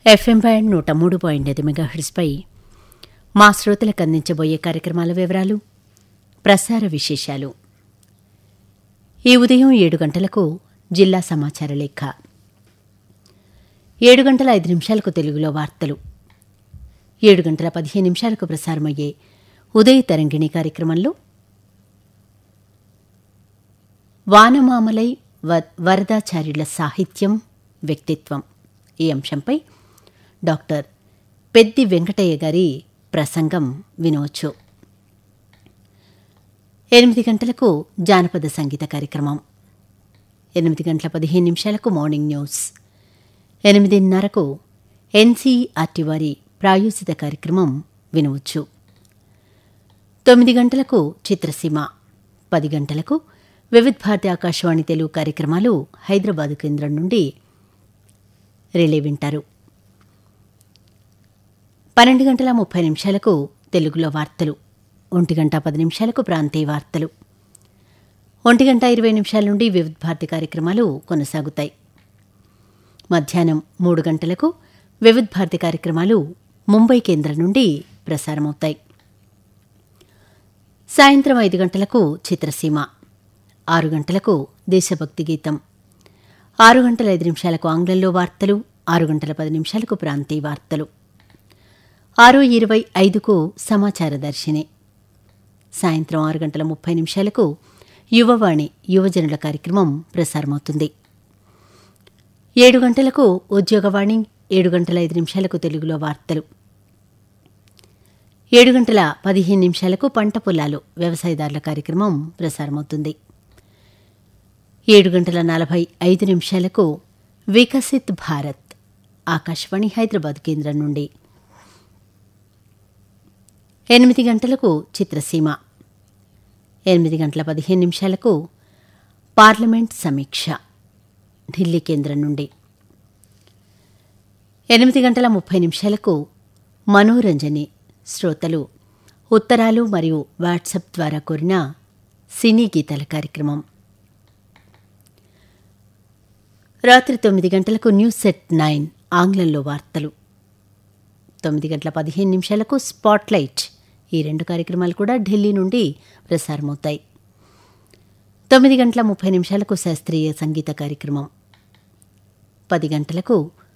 FM band నూట మూడు point ఐదు మెగాహెడ్స్పై మా శ్రోతలకు అందించబోయే కార్యక్రమాల వివరాలు ప్రసార విశేషాలు ఈ ఉదయం ఏడు గంటలకు జిల్లా సమాచార లేఖ ఏడు గంటల ఐదు నిమిషాలకు తెలుగులో వార్తలు ఏడు గంటల పదిహేను నిమిషాలకు ప్రసారమయ్యే ఉదయ తరంగిణి కార్యక్రమంలో వానమామలై వ- వరదాచార్యుల సాహిత్యం వ్యక్తిత్వం ఈ అంశంపై డాక్టర్ పెద్ది వెంకటయ్య గారి ప్రసంగం వినవచ్చు ఎనిమిది గంటలకు జానపద సంగీత కార్యక్రమం ఎనిమిది గంటల పదిహేను నిమిషాలకు మార్నింగ్ న్యూస్ ఎనిమిదిన్నరకు ఎన్సీఆర్టీ వారి ప్రాయోజిత కార్యక్రమం వినవచ్చు తొమ్మిది గంటలకు చిత్రసీమ పది గంటలకు వివిధ్ భారతి ఆకాశవాణి తెలుగు కార్యక్రమాలు హైదరాబాదు కేంద్రం నుండి రిలే వింటారు పన్నెండు గంటల ముప్పై నిమిషాలకు తెలుగులో వార్తలు ఒంటి గంట పది నిమిషాలకు ప్రాంతీయ వార్తలు ఒంటి గంట ఇరవై నిమిషాల నుండి వివిధ భారతి కార్యక్రమాలు కొనసాగుతాయి మధ్యాహ్నం మూడు గంటలకు వివిధ భారతి కార్యక్రమాలు ముంబై కేంద్రం నుండి ప్రసారమవుతాయి సాయంత్రం ఐదు గంటలకు చిత్రసీమ ఆరు గంటలకు దేశభక్తి గీతం ఆరు గంటల ఐదు నిమిషాలకు ఆంగ్లంలో వార్తలు ఆరు గంటల పది నిమిషాలకు ప్రాంతీయ వార్తలు ఆరు ఇరవై ఐదుకు సమాచార దర్శిని సాయంత్రం ఆరు గంటల ముప్పై నిమిషాలకు యువవాణి యువజనుల కార్యక్రమం ప్రసారమవుతుంది ఏడు గంటలకు ఉద్యోగవాణి ఏడు గంటల ఐదు నిమిషాలకు తెలుగులో వార్తలు ఏడు గంటల పదిహేను నిమిషాలకు పంట పొలాలు వ్యవసాయదారుల కార్యక్రమం ప్రసారమవుతుంది ఏడు గంటల నలభై ఐదు నిమిషాలకు వికసిత్ భారత్ ఆకాశవాణి హైదరాబాద్ కేంద్రం నుండి ఎనిమిది గంటలకు చిత్రసీమ ఎనిమిది గంటల పదిహేను నిమిషాలకు పార్లమెంట్ సమీక్ష ఢిల్లీ కేంద్రం నుండి ఎనిమిది గంటల ముప్పై నిమిషాలకు మనోరంజని శ్రోతలు ఉత్తరాలు మరియు వాట్సాప్ ద్వారా కోరిన సినీ గీతాల కార్యక్రమం రాత్రి తొమ్మిది గంటలకు న్యూస్ సెట్ నైన్ ఆంగ్లంలో వార్తలు తొమ్మిది గంటల పదిహేను నిమిషాలకు స్పాట్లైట్ ఈ రెండు కార్యక్రమాలు కూడా ఢిల్లీ నుండి ప్రసారమవుతాయి తొమ్మిది గంటల ముప్పై నిమిషాలకు శాస్త్రీయ సంగీత కార్యక్రమం పది గంటలకు